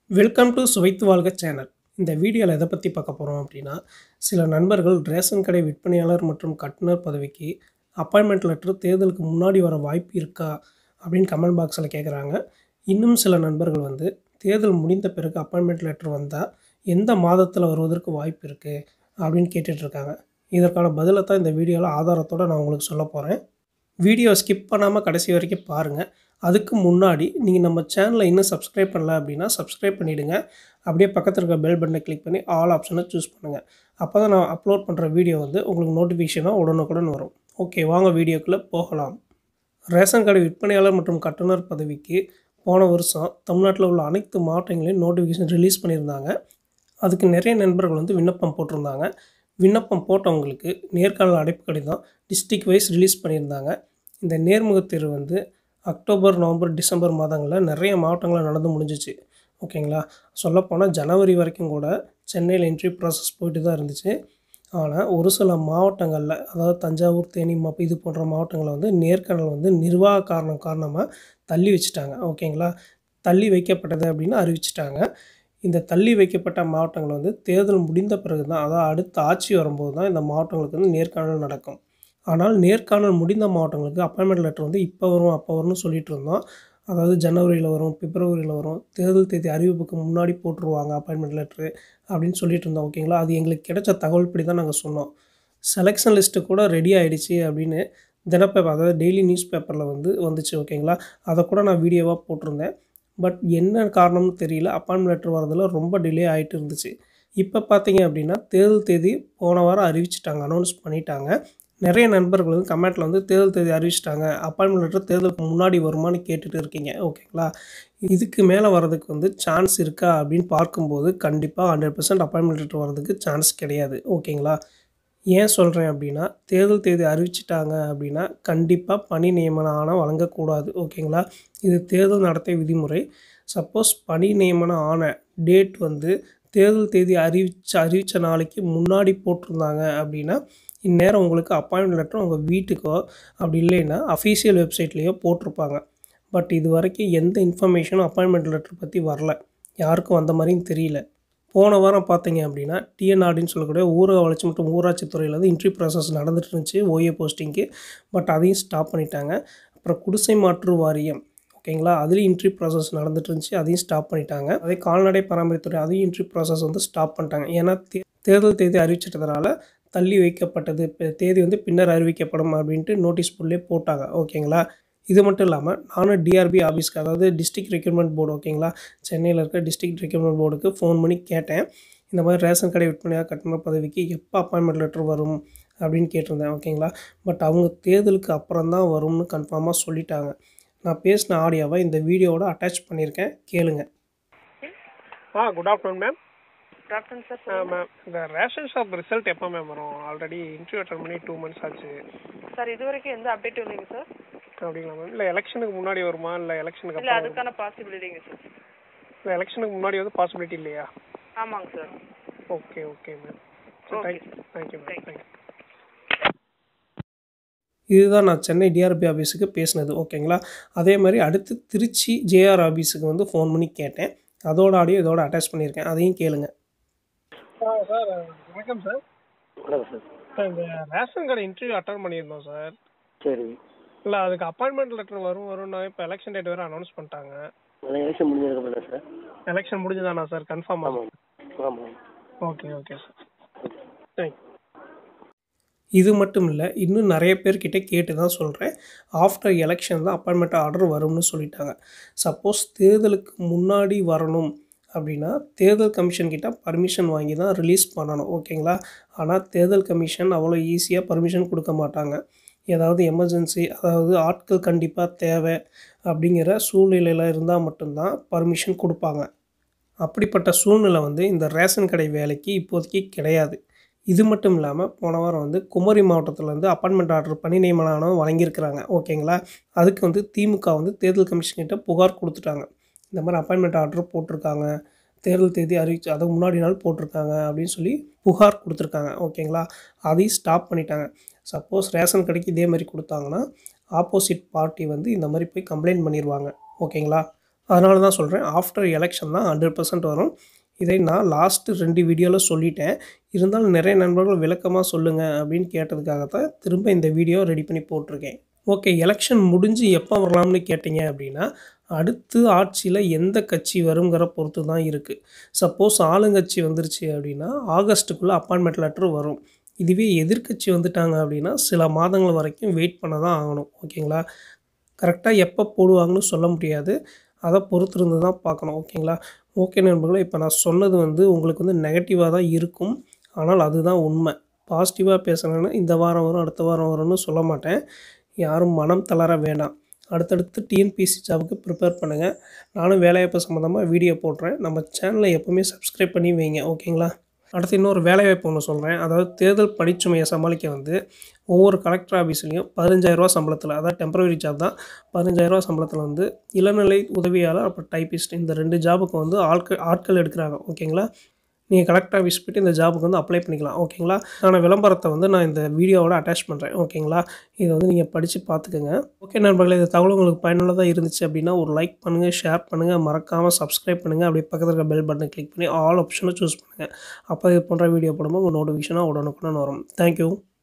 Welcome to சுவைத்து வாழ்க channel இந்த வீடியோவில் எதை பற்றி பார்க்க போகிறோம் அப்படின்னா சில நண்பர்கள் ரேஷன் கடை விற்பனையாளர் மற்றும் கட்டுனர் பதவிக்கு அப்பாயின்மெண்ட் லெட்டர் தேர்தலுக்கு முன்னாடி வர வாய்ப்பு இருக்கா அப்படின்னு கமெண்ட் பாக்ஸில் கேட்குறாங்க இன்னும் சில நண்பர்கள் வந்து தேர்தல் முடிந்த பிறகு அப்பாயின்மெண்ட் லெட்டர் வந்தால் எந்த மாதத்தில் வருவதற்கு வாய்ப்பு இருக்குது அப்படின்னு கேட்டுட்ருக்காங்க இதற்கான பதிலை தான் இந்த வீடியோவில் ஆதாரத்தோடு நான் உங்களுக்கு சொல்ல போகிறேன் வீடியோ ஸ்கிப் பண்ணாமல் கடைசி வரைக்கும் பாருங்கள் அதுக்கு முன்னாடி நீங்கள் நம்ம சேனலை இன்னும் சப்ஸ்கிரைப் பண்ணல அப்படின்னா சப்ஸ்கிரைப் பண்ணிவிடுங்க அப்படியே பக்கத்தில் இருக்க பெல் பட்டனை கிளிக் பண்ணி ஆல் ஆப்ஷனை சூஸ் பண்ணுங்கள் அப்போ தான் நான் அப்லோட் பண்ணுற வீடியோ வந்து உங்களுக்கு நோட்டிஃபிகேஷனாக உடனுக்குடன் வரும் ஓகே வாங்க வீடியோக்குள்ளே போகலாம் ரேஷன் கடை விற்பனையாளர் மற்றும் கட்டுனர் பதவிக்கு போன வருஷம் தமிழ்நாட்டில் உள்ள அனைத்து மாவட்டங்களையும் நோட்டிஃபிகேஷன் ரிலீஸ் பண்ணியிருந்தாங்க அதுக்கு நிறைய நண்பர்கள் வந்து விண்ணப்பம் போட்டிருந்தாங்க விண்ணப்பம் போட்டவங்களுக்கு நேர்காணல் அடைப்பு கடிதம் டிஸ்ட்ரிக்ட் வைஸ் ரிலீஸ் பண்ணியிருந்தாங்க இந்த நேர்முகத் தேர்வு வந்து அக்டோபர் நவம்பர் டிசம்பர் மாதங்களில் நிறைய மாவட்டங்களில் நடந்து முடிஞ்சிச்சு ஓகேங்களா சொல்லப்போனால் ஜனவரி வரைக்கும் கூட சென்னையில் என்ட்ரி ப்ராசஸ் போயிட்டு தான் இருந்துச்சு ஆனால் ஒரு சில மாவட்டங்களில் அதாவது தஞ்சாவூர் தேனி மப் இது போன்ற மாவட்டங்களில் வந்து நேர்காணல் வந்து நிர்வாக காரணம் காரணமாக தள்ளி வச்சுட்டாங்க ஓகேங்களா தள்ளி வைக்கப்பட்டது அப்படின்னு அறிவிச்சிட்டாங்க இந்த தள்ளி வைக்கப்பட்ட மாவட்டங்கள் வந்து தேர்தல் முடிந்த பிறகு தான் அதாவது அடுத்த ஆட்சி வரும்போது தான் இந்த மாவட்டங்களுக்கு வந்து நேர்காணல் நடக்கும் ஆனால் நேர்காணல் முடிந்த மாவட்டங்களுக்கு அப்பாயின்மெண்ட் லெட்டர் வந்து இப்போ வரும் அப்போ வரும்னு சொல்லிட்டு இருந்தோம் அதாவது ஜனவரியில் வரும் பிப்ரவரியில் வரும் தேர்தல் தேதி அறிவிப்புக்கு முன்னாடி போட்டுருவாங்க அப்பாயின்மெண்ட் லெட்ரு அப்படின்னு சொல்லிட்டு இருந்தோம் ஓகேங்களா அது எங்களுக்கு கிடைச்ச தகவல் படி தான் நாங்கள் சொன்னோம் செலெக்ஷன் லிஸ்ட்டு கூட ரெடி ஆகிடுச்சு அப்படின்னு தினப்பேப்பர் அதாவது டெய்லி நியூஸ் பேப்பரில் வந்து வந்துச்சு ஓகேங்களா அதை கூட நான் வீடியோவாக போட்டிருந்தேன் பட் என்ன காரணம்னு தெரியல அப்பாயின்மெண்ட் லெட்டர் வரதில் ரொம்ப டிலே ஆகிட்டு இருந்துச்சு இப்போ பார்த்தீங்க அப்படின்னா தேர்தல் தேதி போன வாரம் அறிவிச்சிட்டாங்க அனௌன்ஸ் பண்ணிட்டாங்க நிறைய நண்பர்கள் வந்து கமெண்ட்டில் வந்து தேர்தல் தேதி அறிவிச்சிட்டாங்க அப்பாயின்மெண்ட் லெட்டர் தேர்தலுக்கு முன்னாடி வருமானு கேட்டுட்டு இருக்கீங்க ஓகேங்களா இதுக்கு மேலே வரதுக்கு வந்து சான்ஸ் இருக்கா அப்படின்னு பார்க்கும்போது கண்டிப்பாக ஹண்ட்ரட் பர்சன்ட் அப்பாயின்மெண்ட் லெட்டர் வரதுக்கு சான்ஸ் கிடையாது ஓகேங்களா ஏன் சொல்கிறேன் அப்படின்னா தேர்தல் தேதி அறிவிச்சிட்டாங்க அப்படின்னா கண்டிப்பாக பணி நியமனம் ஆணை வழங்கக்கூடாது ஓகேங்களா இது தேர்தல் நடத்தை விதிமுறை சப்போஸ் பணி நியமனம் ஆன டேட் வந்து தேர்தல் தேதி அறிவிச்ச அறிவித்த நாளைக்கு முன்னாடி போட்டிருந்தாங்க அப்படின்னா இந்நேரம் உங்களுக்கு அப்பாயின்மெண்ட் லெட்டர் உங்கள் வீட்டுக்கோ அப்படி இல்லைன்னா அஃபீஷியல் வெப்சைட்லேயோ போட்டிருப்பாங்க பட் இது வரைக்கும் எந்த இன்ஃபர்மேஷனும் அப்பாயின்மெண்ட் லெட்டர் பற்றி வரல யாருக்கும் வந்த மாதிரியும் தெரியல போன வாரம் பார்த்தீங்க அப்படின்னா டிஎன்ஆர்டின்னு சொல்லக்கூடிய ஊரக வளர்ச்சி மற்றும் ஊராட்சி துறையில் வந்து இன்ட்ரி ப்ராசஸ் நடந்துட்டு இருந்துச்சு ஓஏ போஸ்டிங்க்கு பட் அதையும் ஸ்டாப் பண்ணிட்டாங்க அப்புறம் குடிசை மாற்று வாரியம் ஓகேங்களா அதுலேயும் இன்ட்ரி ப்ராசஸ் நடந்துட்டு இருந்துச்சு அதையும் ஸ்டாப் பண்ணிட்டாங்க அதே கால்நடை பராமரித்துறை அதையும் இன்ட்ரி ப்ராசஸ் வந்து ஸ்டாப் பண்ணிட்டாங்க ஏன்னா தே தேர்தல் தேதி அறிவிச்சிட்டதுனால தள்ளி வைக்கப்பட்டது இப்போ தேதி வந்து பின்னர் அறிவிக்கப்படும் அப்படின்ட்டு நோட்டீஸ் போர்ட்லேயே போட்டாங்க ஓகேங்களா இது மட்டும் இல்லாமல் நானும் டிஆர்பி ஆஃபீஸ்க்கு அதாவது டிஸ்ட்ரிக்ட் ரெக்ரூட்மெண்ட் போர்டு ஓகேங்களா சென்னையில் இருக்க டிஸ்ட்ரிக்ட் ரெக்ரூட்மெண்ட் போர்டுக்கு ஃபோன் பண்ணி கேட்டேன் இந்த மாதிரி ரேஷன் கடை விற்பனையாக கட்டண பதவிக்கு எப்போ அப்பாயின்மெண்ட் லெட்டர் வரும் அப்படின்னு கேட்டிருந்தேன் ஓகேங்களா பட் அவங்க தேர்தலுக்கு அப்புறம் தான் வரும்னு கன்ஃபார்மாக சொல்லிட்டாங்க நான் பேசின ஆடியோவை இந்த வீடியோவோட அட்டாச் பண்ணியிருக்கேன் கேளுங்க ஆ good afternoon ma'am good afternoon sir ஆ மேம் இந்த ரேஷன் ஷாப் ரிசல்ட் எப்போ மேம் வரும் ஆல்ரெடி இன்டர்வியூ அட்டன் பண்ணி டூ மந்த்ஸ் ஆச்சு சார் இது வரைக்கும் எந்த அப்டேட் இல்லைங்க சார் அப்படிங்களா மேம் இல்லை எலெக்ஷனுக்கு முன்னாடி வருமா இல்லை எலெக்ஷனுக்கு இல்லை அப்புறம் அதுக்கான பாசிபிலிட்டிங்க சார் இல்லை எலெக்ஷனுக்கு முன்னாடி வந்து பாசிபிலிட்டி இல்லையா ஆமாங்க சார் ஓகே ஓகே மேம் சரி Okay, thank thank you ma'am Thank you. Thank you இதுதான் நான் சென்னை டிஆர்பி ஆஃபீஸுக்கு பேசினது ஓகேங்களா அதே மாதிரி அடுத்து திருச்சி ஜேஆர் ஆஃபீஸுக்கு வந்து ஃபோன் பண்ணி கேட்டேன் அதோட ஆடியோ இதோட அட்டாச் பண்ணியிருக்கேன் அதையும் கேளுங்க சார் வணக்கம் சார் வணக்கம் சார் சார் இந்த ரேஷன் கடை இன்டர்வியூ அட்டன் பண்ணியிருந்தோம் சார் சரி இல்லை அதுக்கு அப்பாயின்மெண்ட் லெட்டர் வரும் வரும்னா இப்போ எலெக்ஷன் டேட் வேறு அனௌன்ஸ் பண்ணிட்டாங்க நான் எலெக்ஷன் முடிஞ்சதுக்கப்புறம் சார் எலெக்ஷன் முடிஞ்சுதானா சார் கன்ஃபார்ம் ஆமாம் ஆமாம் ஓகே ஓகே சார் தேங்க் இது மட்டும் இல்லை இன்னும் நிறைய பேர்கிட்ட கேட்டு தான் சொல்கிறேன் ஆஃப்டர் எலெக்ஷன் தான் அப்பாயின்மெண்ட் ஆர்டர் வரும்னு சொல்லிட்டாங்க சப்போஸ் தேர்தலுக்கு முன்னாடி வரணும் அப்படின்னா தேர்தல் கமிஷன் கிட்ட பர்மிஷன் வாங்கி தான் ரிலீஸ் பண்ணணும் ஓகேங்களா ஆனால் தேர்தல் கமிஷன் அவ்வளோ ஈஸியாக பர்மிஷன் கொடுக்க மாட்டாங்க ஏதாவது எமர்ஜென்சி அதாவது ஆட்கள் கண்டிப்பாக தேவை அப்படிங்கிற சூழ்நிலையில் இருந்தால் மட்டும்தான் பர்மிஷன் கொடுப்பாங்க அப்படிப்பட்ட சூழ்நிலை வந்து இந்த ரேஷன் கடை வேலைக்கு இப்போதைக்கு கிடையாது இது மட்டும் இல்லாமல் போன வாரம் வந்து குமரி மாவட்டத்தில் வந்து அப்பாயின்மெண்ட் ஆர்டர் பணி நியமனம் வழங்கியிருக்கிறாங்க ஓகேங்களா அதுக்கு வந்து திமுக வந்து தேர்தல் கமிஷன் கிட்ட புகார் கொடுத்துட்டாங்க இந்த மாதிரி அப்பாயின்மெண்ட் ஆர்டர் போட்டிருக்காங்க தேர்தல் தேதி அறிவிச்சு அதுக்கு முன்னாடி நாள் போட்டிருக்காங்க அப்படின்னு சொல்லி புகார் கொடுத்துருக்காங்க ஓகேங்களா அதையும் ஸ்டாப் பண்ணிட்டாங்க சப்போஸ் ரேஷன் கடைக்கு இதே மாதிரி கொடுத்தாங்கன்னா ஆப்போசிட் பார்ட்டி வந்து இந்த மாதிரி போய் கம்ப்ளைண்ட் பண்ணிடுவாங்க ஓகேங்களா அதனால தான் சொல்கிறேன் ஆஃப்டர் எலெக்ஷன் தான் ஹண்ட்ரட் பர்சன்ட் வரும் இதை நான் லாஸ்ட்டு ரெண்டு வீடியோவில் சொல்லிட்டேன் இருந்தாலும் நிறைய நண்பர்கள் விளக்கமாக சொல்லுங்கள் அப்படின்னு கேட்டதுக்காக தான் திரும்ப இந்த வீடியோ ரெடி பண்ணி போட்டிருக்கேன் ஓகே எலெக்ஷன் முடிஞ்சு எப்போ வரலாம்னு கேட்டிங்க அப்படின்னா அடுத்து ஆட்சியில் எந்த கட்சி வருங்கிற பொறுத்து தான் இருக்குது சப்போஸ் ஆளுங்கட்சி வந்துருச்சு அப்படின்னா ஆகஸ்ட்டுக்குள்ளே அப்பாயின்மெண்ட் லெட்டர் வரும் இதுவே எதிர்க்கட்சி வந்துட்டாங்க அப்படின்னா சில மாதங்கள் வரைக்கும் வெயிட் பண்ண தான் ஆகணும் ஓகேங்களா கரெக்டாக எப்போ போடுவாங்கன்னு சொல்ல முடியாது அதை பொறுத்திருந்து தான் பார்க்கணும் ஓகேங்களா ஓகே நண்பர்களே இப்போ நான் சொன்னது வந்து உங்களுக்கு வந்து நெகட்டிவாக தான் இருக்கும் ஆனால் அதுதான் உண்மை பாசிட்டிவாக பேசுகிறேன்னா இந்த வாரம் வரும் அடுத்த வாரம் வரும்னு சொல்ல மாட்டேன் யாரும் மனம் தளர வேண்டாம் அடுத்தடுத்து டிஎன்பிசி ஜாபுக்கு ப்ரிப்பேர் பண்ணுங்கள் நானும் வேலைவாய்ப்பு சம்மந்தமாக வீடியோ போடுறேன் நம்ம சேனலை எப்போவுமே சப்ஸ்கிரைப் பண்ணி வைங்க ஓகேங்களா அடுத்து இன்னொரு வேலைவாய்ப்பு ஒன்று சொல்கிறேன் அதாவது தேர்தல் பணிச்சுமையை சமாளிக்க வந்து ஒவ்வொரு கலெக்டர் ஆஃபீஸ்லேயும் பதினஞ்சாயிரரூவா சம்பளத்தில் அதாவது டெம்பரரி ஜாப் தான் பதினஞ்சாயிரரூவா சம்பளத்தில் வந்து இளநிலை உதவியாளர் அப்புறம் டைப்பிஸ்ட் இந்த ரெண்டு ஜாபுக்கு வந்து ஆட்கள் ஆட்கள் எடுக்கிறாங்க ஓகேங்களா நீங்கள் கலெக்டர் ஆஃபீஸ் போய்ட்டு இந்த ஜாபுக்கு வந்து அப்ளை பண்ணிக்கலாம் ஓகேங்களா ஆனால் விளம்பரத்தை வந்து நான் இந்த வீடியோவோட அட்டாச் பண்ணுறேன் ஓகேங்களா இதை வந்து நீங்கள் படித்து பார்த்துக்கோங்க ஓகே நண்பர்களே இந்த தகவல் உங்களுக்கு பயனுள்ளதாக இருந்துச்சு அப்படின்னா ஒரு லைக் பண்ணுங்கள் ஷேர் பண்ணுங்கள் மறக்காமல் சப்ஸ்கிரைப் பண்ணுங்கள் அப்படியே பக்கத்தில் இருக்க பெல் பட்டனை கிளிக் பண்ணி ஆல் ஆப்ஷனை சூஸ் பண்ணுங்கள் அப்போ இது போன்ற வீடியோ போடும்போது உங்கள் நோட்டிஃபிகேஷனாக உடனுக்குடன் வரும் தேங்க்யூ